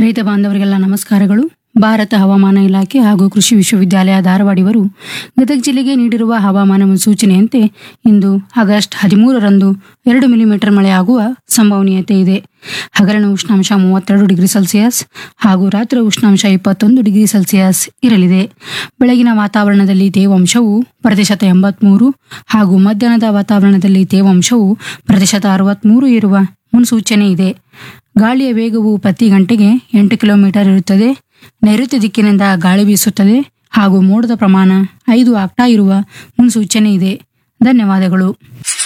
ರೈತ ಬಾಂಧವರಿಗೆಲ್ಲ ನಮಸ್ಕಾರಗಳು ಭಾರತ ಹವಾಮಾನ ಇಲಾಖೆ ಹಾಗೂ ಕೃಷಿ ವಿಶ್ವವಿದ್ಯಾಲಯ ಧಾರವಾಡಿವರು ಗದಗ ಜಿಲ್ಲೆಗೆ ನೀಡಿರುವ ಹವಾಮಾನ ಮುನ್ಸೂಚನೆಯಂತೆ ಇಂದು ಆಗಸ್ಟ್ ಹದಿಮೂರರಂದು ಎರಡು ಮಿಲಿಮೀಟರ್ ಮಳೆಯಾಗುವ ಸಂಭವನೀಯತೆ ಇದೆ ಹಗರಣ ಉಷ್ಣಾಂಶ ಮೂವತ್ತೆರಡು ಡಿಗ್ರಿ ಸೆಲ್ಸಿಯಸ್ ಹಾಗೂ ರಾತ್ರಿ ಉಷ್ಣಾಂಶ ಇಪ್ಪತ್ತೊಂದು ಡಿಗ್ರಿ ಸೆಲ್ಸಿಯಸ್ ಇರಲಿದೆ ಬೆಳಗಿನ ವಾತಾವರಣದಲ್ಲಿ ತೇವಾಂಶವು ಪ್ರತಿಶತ ಎಂಬತ್ಮೂರು ಹಾಗೂ ಮಧ್ಯಾಹ್ನದ ವಾತಾವರಣದಲ್ಲಿ ತೇವಾಂಶವು ಪ್ರತಿಶತ ಅರವತ್ಮೂರು ಇರುವ ಮುನ್ಸೂಚನೆ ಇದೆ ಗಾಳಿಯ ವೇಗವು ಪ್ರತಿ ಗಂಟೆಗೆ ಎಂಟು ಕಿಲೋಮೀಟರ್ ಇರುತ್ತದೆ ನೈಋತ್ಯ ದಿಕ್ಕಿನಿಂದ ಗಾಳಿ ಬೀಸುತ್ತದೆ ಹಾಗೂ ಮೋಡದ ಪ್ರಮಾಣ ಐದು ಆಗ್ತಾ ಇರುವ ಮುನ್ಸೂಚನೆ ಇದೆ ಧನ್ಯವಾದಗಳು